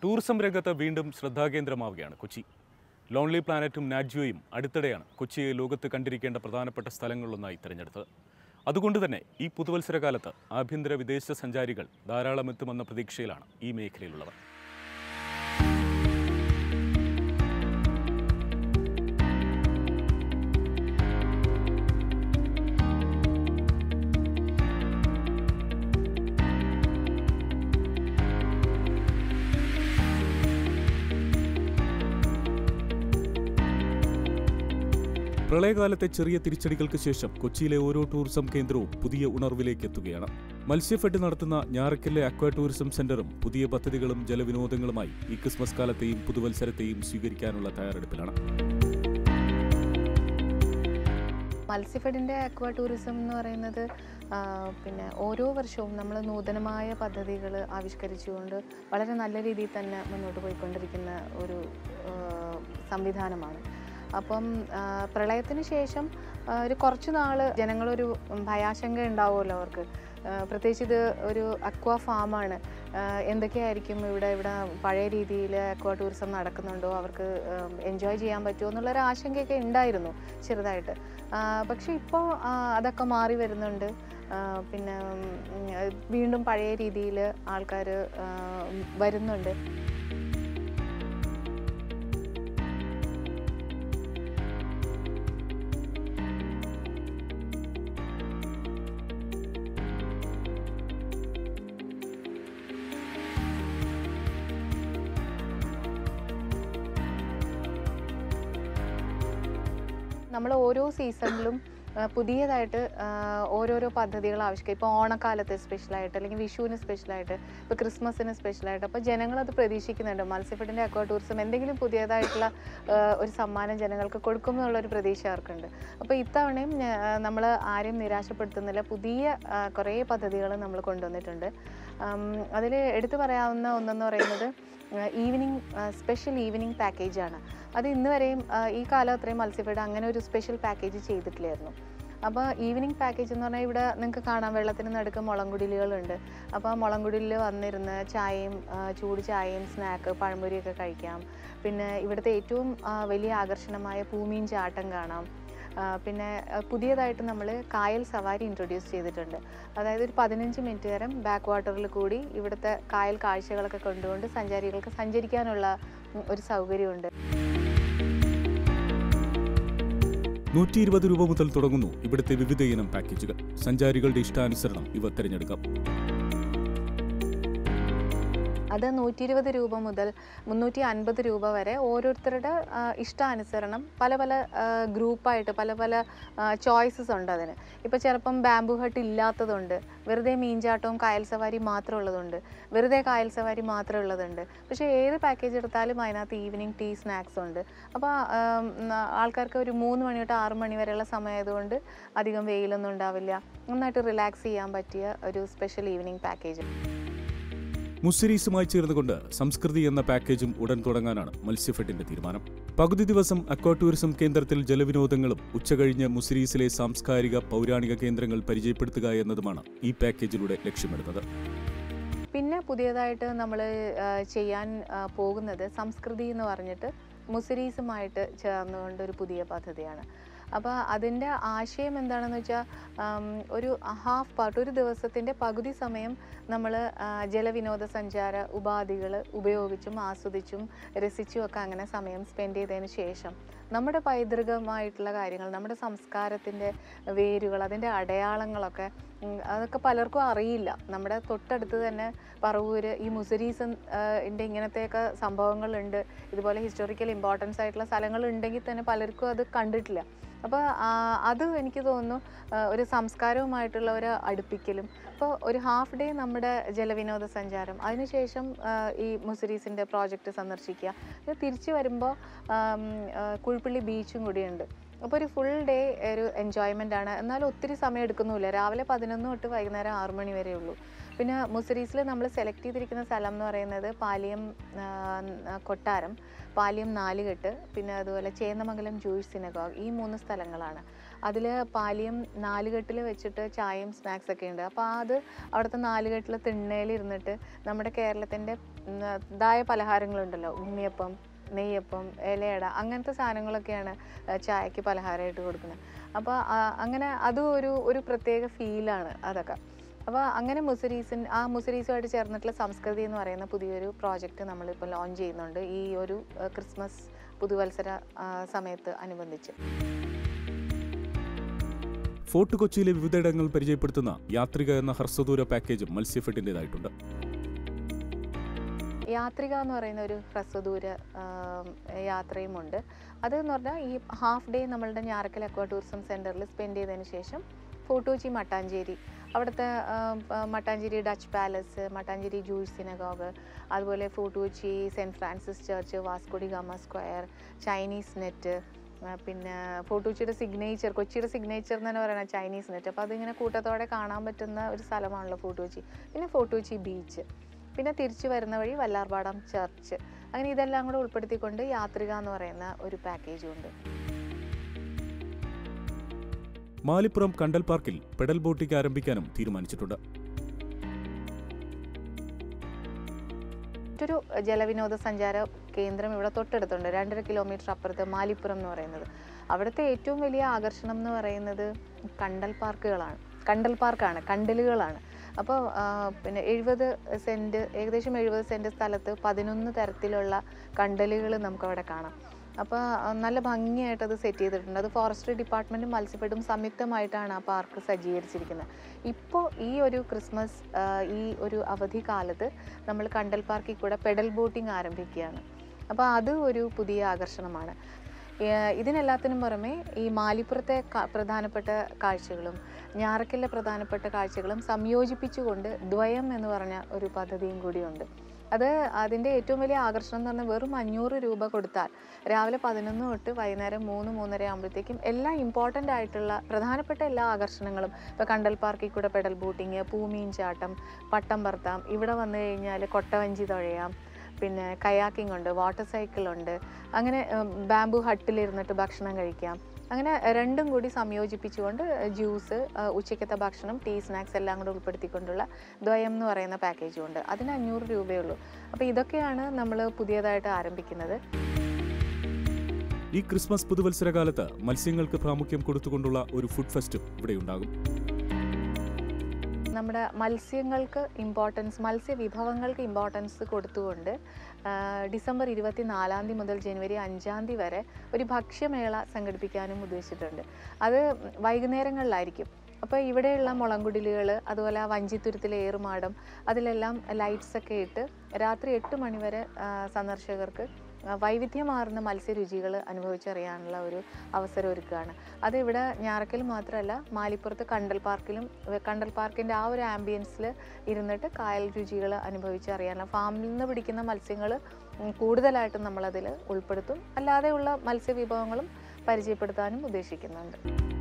tourism രംഗത്ത് വീണ്ടും ശ്രദ്ധാകേന്ദ്രമാവുകയാണ് Kochi lonely പ്ലാനറ്റും നാറ്റ്ജിയോയും അടുത്തിടെയാണ് കൊച്ചിയെ ലോകത്ത് കണ്ടിരിക്കേണ്ട പ്രധാനപ്പെട്ട സ്ഥലങ്ങളിലൊന്നായി തിരഞ്ഞെടുത്തത് അതുകൊണ്ട് തന്നെ ഈ പുതുവത്സരകാലത്ത് ആഭ്യന്തര വിദേശ സഞ്ചാരികൾ ധാരാളം എത്തുമെന്ന പ്രതീക്ഷയിലാണ് ഈ മേഖലയിലുള്ളവർ പ്രളയകാലത്തെ ചെറിയ തിരിച്ചടികൾക്ക് ശേഷം കൊച്ചിയിലെ ഓരോ ടൂറിസം കേന്ദ്രവും പുതിയ ഉണർവിലേക്ക് എത്തുകയാണ് മത്സ്യഫെഡ് നടത്തുന്ന ഞാറക്കല്ലെ അക്വാ ടൂറിസം സെന്ററും പുതിയ പദ്ധതികളും ജലവിനോദങ്ങളുമായി ഈ ക്രിസ്മസ് കാലത്തെയും പുതുവത്സരത്തെയും സ്വീകരിക്കാനുള്ള തയ്യാറെടുപ്പിലാണ് മത്സ്യഫെഡിൻ്റെ അക്വാ ടൂറിസം എന്ന് പറയുന്നത് ആ, പിന്നെ ഓരോ വർഷവും നമ്മൾ നൂതനമായ പദ്ധതികൾ ആവിഷ്കരിച്ചുകൊണ്ട് വളരെ നല്ല രീതിയിൽ തന്നെ മുന്നോട്ട് പോയിക്കൊണ്ടിരിക്കുന്ന ഒരു ആ, സംവിധാനമാണ് അപ്പം ആ, പ്രളയത്തിന് ശേഷം ആ, ഒരു കുറച്ച് നാൾ ജനങ്ങളൊരു ഭയാശങ്ക ഉണ്ടാവുമല്ലോ അവർക്ക് ആ, പ്രത്യേകിച്ച് ഇത് ഒരു അക്വാ ഫാമാണ് എന്തൊക്കെയായിരിക്കും ഇവിടെ ഇവിടെ പഴയ രീതിയിൽ അക്വാ ടൂറിസം നടക്കുന്നുണ്ടോ അവർക്ക് എൻജോയ് ചെയ്യാൻ പറ്റുമോ എന്നുള്ളൊരു ആശങ്കയൊക്കെ ഉണ്ടായിരുന്നു ചെറുതായിട്ട് ആ, പക്ഷേ ഇപ്പോൾ അതൊക്കെ മാറി വരുന്നുണ്ട് ആ, പിന്നെ ഉം, വീണ്ടും പഴയ രീതിയിൽ ആൾക്കാർ വരുന്നുണ്ട് നമ്മൾ ഓരോ സീസണിലും ആ, പുതിയതായിട്ട് ആ, ഓരോരോ പദ്ധതികൾ ആവിഷ്കരിക്കും ഇപ്പോൾ ഓണക്കാലത്ത് സ്പെഷ്യലായിട്ട് അല്ലെങ്കിൽ വിഷുവിന് സ്പെഷ്യലായിട്ട് ഇപ്പോൾ ക്രിസ്മസിന് സ്പെഷ്യലായിട്ട് അപ്പോൾ ജനങ്ങളത് പ്രതീക്ഷിക്കുന്നുണ്ട് മത്സ്യഫെഡിൻ്റെ അക്വാ ടൂറിസം എന്തെങ്കിലും പുതിയതായിട്ടുള്ള ആ, ഒരു സമ്മാനം ജനങ്ങൾക്ക് കൊടുക്കും എന്നുള്ളൊരു പ്രതീക്ഷ അവർക്കുണ്ട് അപ്പോൾ ഇത്തവണയും നമ്മൾ ആരെയും നിരാശപ്പെടുത്തുന്നില്ല പുതിയ ആ, കുറേ പദ്ധതികൾ നമ്മൾ കൊണ്ടുവന്നിട്ടുണ്ട് അതിൽ എടുത്തു പറയാവുന്ന ഒന്നെന്ന് പറയുന്നത് ഈവനിങ് സ്പെഷ്യൽ ഈവനിങ് പാക്കേജാണ് അത് ഇന്ന് വരെയും ആ, ഈ കാലം അത്രയും മത്സ്യഫെഡ് അങ്ങനെ ഒരു സ്പെഷ്യൽ പാക്കേജ് ചെയ്തിട്ടില്ലായിരുന്നു അപ്പോൾ ഈവനിങ് പാക്കേജ് എന്ന് പറഞ്ഞാൽ ഇവിടെ നിങ്ങൾക്ക് കാണാം വെള്ളത്തിന് നടുക്ക് മുളംകുടിലുകളുണ്ട് അപ്പോൾ ആ മുളംകുടിലിൽ വന്നിരുന്ന് ചായയും ആ, ചൂട് ചായയും സ്നാക്ക് പഴംപൊരിയൊക്കെ കഴിക്കാം പിന്നെ ഇവിടുത്തെ ഏറ്റവും ആ, വലിയ ആകർഷണമായ പൂമീൻ ചാട്ടം കാണാം ആ, പിന്നെ ആ, പുതിയതായിട്ട് നമ്മൾ കായൽ സവാരി ഇൻട്രൊഡ്യൂസ് ചെയ്തിട്ടുണ്ട് അതായത് ഒരു പതിനഞ്ച് മിനിറ്റ് നേരം ബാക്ക് വാട്ടറിൽ കൂടി ഇവിടുത്തെ കായൽ കാഴ്ചകളൊക്കെ കൊണ്ടുകൊണ്ട് സഞ്ചാരികൾക്ക് സഞ്ചരിക്കാനുള്ള ഉം, ഒരു സൗകര്യമുണ്ട് നൂറ്റി ഇരുപത് രൂപ മുതൽ തുടങ്ങുന്നു ഇവിടുത്തെ വിവിധ ഇനം പാക്കേജുകൾ സഞ്ചാരികളുടെ ഇഷ്ടാനുസരണം ഇവ തിരഞ്ഞെടുക്കാം അത് നൂറ്റി ഇരുപത് രൂപ മുതൽ മുന്നൂറ്റി അൻപത് രൂപ വരെ ഓരോരുത്തരുടെ ആ, ഇഷ്ടാനുസരണം പല പല ആ, ഗ്രൂപ്പായിട്ട് പല പല ചോയ്സസ് ഉണ്ട് അതിന് ഇപ്പോൾ ചിലപ്പം ബാംബു ഹട്ട് ഇല്ലാത്തതുണ്ട് വെറുതെ മീൻചാട്ടവും കായൽ സവാരി മാത്രം ഉള്ളതുണ്ട് വെറുതെ കായൽ സവാരി മാത്രം ഉള്ളതുണ്ട് പക്ഷേ ഏത് പാക്കേജ് എടുത്താലും അതിനകത്ത് ഈവനിങ് ടീ സ്നാക്സ് ഉണ്ട് അപ്പോൾ ആൾക്കാർക്ക് ഒരു മൂന്ന് മണി തൊട്ട് ആറ് മണി വരെയുള്ള സമയമായതുകൊണ്ട് അധികം വെയിലൊന്നും ഉണ്ടാവില്ല നന്നായിട്ട് റിലാക്സ് ചെയ്യാൻ പറ്റിയ ഒരു സ്പെഷ്യൽ ഈവനിങ് പാക്കേജ് മുസിരീസുമായി ചേർന്നുകൊണ്ട് സംസ്കൃതി എന്ന പാക്കേജും ഉടൻ തുടങ്ങാനാണ് മത്സ്യഫെഡിന്റെ തീരുമാനം പകുതി ദിവസം അക്വാ ടൂറിസം കേന്ദ്രത്തിൽ ജലവിനോദങ്ങളും ഉച്ചകഴിഞ്ഞ് മുസിരീസിലെ സാംസ്കാരിക പൗരാണിക കേന്ദ്രങ്ങൾ പരിചയപ്പെടുത്തുക എന്നതുമാണ് ഈ പാക്കേജിലൂടെ ലക്ഷ്യമിടുന്നത് പിന്നെ പുതിയതായിട്ട് നമ്മൾ ചെയ്യാൻ ആ, പോകുന്നത് സംസ്കൃതി എന്ന് പറഞ്ഞിട്ട് മുസിരീസുമായിട്ട് ചേർന്നുകൊണ്ട് ഒരു പുതിയ പദ്ധതിയാണ് അപ്പോൾ അതിൻ്റെ ആശയം എന്താണെന്ന് വെച്ചാൽ ആം, ഒരു ഹാഫ് പാർട്ട് ഒരു ദിവസത്തിൻ്റെ പകുതി സമയം നമ്മൾ ജലവിനോദ സഞ്ചാര ഉപാധികൾ ഉപയോഗിച്ചും ആസ്വദിച്ചും രസിച്ചും ഒക്കെ അങ്ങനെ സമയം സ്പെൻഡ് ചെയ്തതിന് ശേഷം നമ്മുടെ പൈതൃകമായിട്ടുള്ള കാര്യങ്ങൾ നമ്മുടെ സംസ്കാരത്തിൻ്റെ വേരുകൾ അതിൻ്റെ അടയാളങ്ങളൊക്കെ ഉം, അതൊക്കെ പലർക്കും അറിയില്ല നമ്മുടെ തൊട്ടടുത്ത് തന്നെ പറവൂര് ഈ മുസരീസ് ഇൻ്റെ ഇങ്ങനത്തെയൊക്കെ സംഭവങ്ങളുണ്ട് ഇതുപോലെ ഹിസ്റ്റോറിക്കൽ ഇമ്പോർട്ടൻസ് ആയിട്ടുള്ള സ്ഥലങ്ങൾ ഉണ്ടെങ്കിൽ തന്നെ പലർക്കും അത് കണ്ടിട്ടില്ല അപ്പോൾ അത് എനിക്ക് തോന്നുന്നു ആ, ഒരു സംസ്കാരവുമായിട്ടുള്ള ഒരു അടുപ്പിക്കലും അപ്പോൾ ഒരു ഹാഫ് ഡേ നമ്മുടെ ജലവിനോദ സഞ്ചാരം അതിനുശേഷം ആ, ഈ മുസരീസിൻ്റെ പ്രോജക്റ്റ് സന്ദർശിക്കുക ഇത് തിരിച്ചു വരുമ്പോൾ കുഴിപ്പള്ളി ബീച്ചും കൂടിയുണ്ട് അപ്പോൾ ഒരു ഫുൾ ഡേ ഒരു എൻജോയ്മെൻ്റ് ആണ് എന്നാൽ ഒത്തിരി സമയം എടുക്കുന്നുമില്ല രാവിലെ പതിനൊന്ന് തൊട്ട് വൈകുന്നേരം ആറ് മണി വരെ ഉള്ളൂ പിന്നെ മുസരീസിൽ നമ്മൾ സെലക്ട് ചെയ്തിരിക്കുന്ന സ്ഥലം എന്ന് പറയുന്നത് പാലിയം ആ, കൊട്ടാരം പാലിയം നാലുകെട്ട് പിന്നെ അതുപോലെ ചേന്നമംഗലം ജൂയിഷ് സിനഗോഗ് ഈ മൂന്ന് സ്ഥലങ്ങളാണ് അതിൽ പാലിയം നാലുകെട്ടിൽ വെച്ചിട്ട് ചായയും സ്നാക്സ് ഒക്കെ ഉണ്ട് അപ്പോൾ അത് അവിടുത്തെ നാലുകെട്ടിൽ തിണ്ണയിൽ ഇരുന്നിട്ട് നമ്മുടെ കേരളത്തിൻ്റെ ഉം, ദായ പലഹാരങ്ങളുണ്ടല്ലോ ഉണ്ണിയപ്പം നെയ്യപ്പം ഇലയട അങ്ങനത്തെ സാധനങ്ങളൊക്കെയാണ് ആ, ചായക്ക് പലഹാരമായിട്ട് കൊടുക്കുന്നത് അപ്പോൾ അങ്ങനെ അതും ഒരു ഒരു പ്രത്യേക ഫീലാണ് അതൊക്കെ അപ്പോൾ അങ്ങനെ മുസരീസിൻ ആ മുസരീസുമായിട്ട് ചേർന്നിട്ടുള്ള സംസ്കൃതി എന്ന് പറയുന്ന പുതിയൊരു പ്രോജക്റ്റ് നമ്മളിപ്പോൾ ലോഞ്ച് ചെയ്യുന്നുണ്ട് ഈ ഒരു ആ, ക്രിസ്മസ് പുതുവത്സര ആ, സമയത്ത് അനുബന്ധിച്ച് ഫോർട്ട് കൊച്ചിയിലെ വിവിധയിടങ്ങൾ പരിചയപ്പെടുത്തുന്ന യാത്രിക എന്ന ഹ്രസ്വദൂര പാക്കേജും മത്സ്യഫെഡിൻ്റെതായിട്ടുണ്ട് യാത്രിക എന്ന് പറയുന്ന ഒരു ഹ്രസ്വദൂര ആം, യാത്രയുമുണ്ട് അത് എന്ന് പറഞ്ഞാൽ ഈ ഹാഫ് ഡേ നമ്മളുടെ ഞാറക്കൽ അക്വാ ടൂറിസം സെൻറ്ററിൽ സ്പെൻഡ് ചെയ്തതിന് ശേഷം ഫോർട്ടുകൊച്ചി മട്ടാഞ്ചേരി അവിടുത്തെ ആം, ആ, Mattancherry Dutch palace Mattancherry Jewish synagogue അതുപോലെ Fort Kochi saint Francis church Vasco da Gama square Chinese net ആ, പിന്നെ ഫോർട്ടുകൊച്ചിയുടെ സിഗ്നേച്ചർ കൊച്ചിയുടെ സിഗ്നേച്ചർ എന്ന് തന്നെ പറയുന്നത് ചൈനീസ് നെറ്റ് അപ്പോൾ അതിങ്ങനെ കൂട്ടത്തോടെ കാണാൻ പറ്റുന്ന ഒരു സ്ഥലമാണല്ലോ ഫോർട്ടുകൊച്ചി പിന്നെ ഫോർട്ടുകൊച്ചി ബീച്ച് പിന്നെ തിരിച്ചു വരുന്ന വഴി വല്ലാർപാടം ചർച്ച് അങ്ങനെ ഇതെല്ലാം കൂടെ ഉൾപ്പെടുത്തിക്കൊണ്ട് യാത്രിക എന്ന് പറയുന്ന ഒരു പാക്കേജും ഉണ്ട് മാലിപ്പുറം കണ്ടൽ പാർക്കിൽ പെഡൽ ബോട്ടിംഗ് ആരംഭിക്കാനും തീരുമാനിച്ചിട്ടുണ്ട് മറ്റൊരു ജലവിനോദസഞ്ചാര കേന്ദ്രം ഇവിടെ തൊട്ടടുത്തുണ്ട് രണ്ടര കിലോമീറ്റർ അപ്പുറത്ത് മാലിപ്പുറം എന്ന് പറയുന്നത് അവിടുത്തെ ഏറ്റവും വലിയ ആകർഷണം എന്ന് പറയുന്നത് കണ്ടൽ പാർക്കുകളാണ് കണ്ടൽ പാർക്കാണ് കണ്ടലുകളാണ് അപ്പോൾ പിന്നെ എഴുപത് സെൻറ്റ് ഏകദേശം എഴുപത് സെൻറ്റ് സ്ഥലത്ത് പതിനൊന്ന് തരത്തിലുള്ള കണ്ടലുകൾ നമുക്കവിടെ കാണാം അപ്പോൾ നല്ല ഭംഗിയായിട്ട് അത് സെറ്റ് ചെയ്തിട്ടുണ്ട് അത് ഫോറസ്ട്രി ഡിപ്പാർട്ട്മെൻറ്റും മത്സ്യഫെഡും സംയുക്തമായിട്ടാണ് ആ പാർക്ക് സജ്ജീകരിച്ചിരിക്കുന്നത് ഇപ്പോൾ ഈ ഒരു ക്രിസ്മസ് ആ, ഈ ഒരു അവധി കാലത്ത് നമ്മൾ കണ്ടൽ പാർക്കിൽ കൂടെ പെഡൽ ബോട്ടിംഗ് ആരംഭിക്കുകയാണ് അപ്പോൾ അത് ഒരു പുതിയ ആകർഷണമാണ് ഏഹ് ഇതിനെല്ലാത്തിനും പുറമെ ഈ മാലിപ്പുറത്തെ ക- പ്രധാനപ്പെട്ട കാഴ്ചകളും ഞാറക്കലിലെ പ്രധാനപ്പെട്ട കാഴ്ചകളും സംയോജിപ്പിച്ചുകൊണ്ട് ദ്വയം എന്ന് പറഞ്ഞ ഒരു പദ്ധതിയും കൂടിയുണ്ട് അത് അതിൻ്റെ ഏറ്റവും വലിയ ആകർഷണം എന്ന് പറഞ്ഞാൽ വെറും അഞ്ഞൂറ് രൂപ കൊടുത്താൽ രാവിലെ പതിനൊന്ന് തൊട്ട് വൈകുന്നേരം മൂന്ന് മൂന്നര ആകുമ്പോഴത്തേക്കും എല്ലാ ഇമ്പോർട്ടൻ്റ് ആയിട്ടുള്ള പ്രധാനപ്പെട്ട എല്ലാ ആകർഷണങ്ങളും ഇപ്പോൾ കണ്ടൽ പാർക്കിൽ കൂടെ പെഡൽ ബോട്ടിങ് പൂമീൻ ചാട്ടം പട്ടം പറത്താം ഇവിടെ വന്നു കഴിഞ്ഞാൽ കൊട്ടവഞ്ചി തുഴയാം പിന്നെ കയാക്കിംഗ് ഉണ്ട് വാട്ടർ സൈക്കിൾ ഉണ്ട് അങ്ങനെ ബാംബു ഹട്ടിലിരുന്നിട്ട് ഭക്ഷണം കഴിക്കാം അങ്ങനെ രണ്ടും കൂടി സംയോജിപ്പിച്ചുകൊണ്ട് ജ്യൂസ് ഉച്ചയ്ക്കത്തെ ഭക്ഷണം ടീ സ്നാക്സ് എല്ലാം കൂടെ ഉൾപ്പെടുത്തിക്കൊണ്ടുള്ള ദ്വയം എന്ന് പറയുന്ന പാക്കേജും ഉണ്ട് അതിന് അഞ്ഞൂറ് രൂപയേ ഉള്ളൂ അപ്പോൾ ഇതൊക്കെയാണ് നമ്മൾ പുതിയതായിട്ട് ആരംഭിക്കുന്നത് ഈ ക്രിസ്മസ് പുതുവത്സരകാലത്ത് മത്സ്യങ്ങൾക്ക് പ്രാമുഖ്യം കൊടുത്തുകൊണ്ടുള്ള ഒരു ഫുഡ് ഫെസ്റ്റും ഇവിടെയുണ്ടാകും നമ്മുടെ മത്സ്യങ്ങൾക്ക് ഇമ്പോർട്ടൻസ് മത്സ്യ വിഭവങ്ങൾക്ക് ഇമ്പോർട്ടൻസ് കൊടുത്തുകൊണ്ട് ആ, ഡിസംബർ ഇരുപത്തി നാലാം തീയതി മുതൽ ജനുവരി അഞ്ചാം തീയതി വരെ ഒരു ഭക്ഷ്യമേള സംഘടിപ്പിക്കാനും ഉദ്ദേശിച്ചിട്ടുണ്ട് അത് വൈകുന്നേരങ്ങളിലായിരിക്കും അപ്പോൾ ഇവിടെയുള്ള മുളങ്കുടിലുകൾ അതുപോലെ ആ വഞ്ചിത്തുരുത്തിലെ ഏറുമാടം അതിലെല്ലാം ലൈറ്റ്സ് ഒക്കെ ഇട്ട് രാത്രി എട്ട് മണിവരെ ആ, സന്ദർശകർക്ക് ആ, വൈവിധ്യമാർന്ന മത്സ്യരുചികൾ അനുഭവിച്ചറിയാനുള്ള ഒരു അവസരം ഒരുക്കുകയാണ് അത് ഇവിടെ ഞാറക്കൽ മാത്രമല്ല മാലിപ്പുറത്ത് കണ്ടൽ പാർക്കിലും വെ- കണ്ടൽ പാർക്കിൻ്റെ ആ ഒരു ആംബിയൻസിൽ ഇരുന്നിട്ട് കായൽ രുചികൾ അനുഭവിച്ചറിയാനുള്ള ഫാമിൽ നിന്ന് പിടിക്കുന്ന മത്സ്യങ്ങൾ കൂടുതലായിട്ടും നമ്മളതിൽ ഉൾപ്പെടുത്തും അല്ലാതെയുള്ള മത്സ്യവിഭവങ്ങളും പരിചയപ്പെടുത്താനും ഉദ്ദേശിക്കുന്നുണ്ട്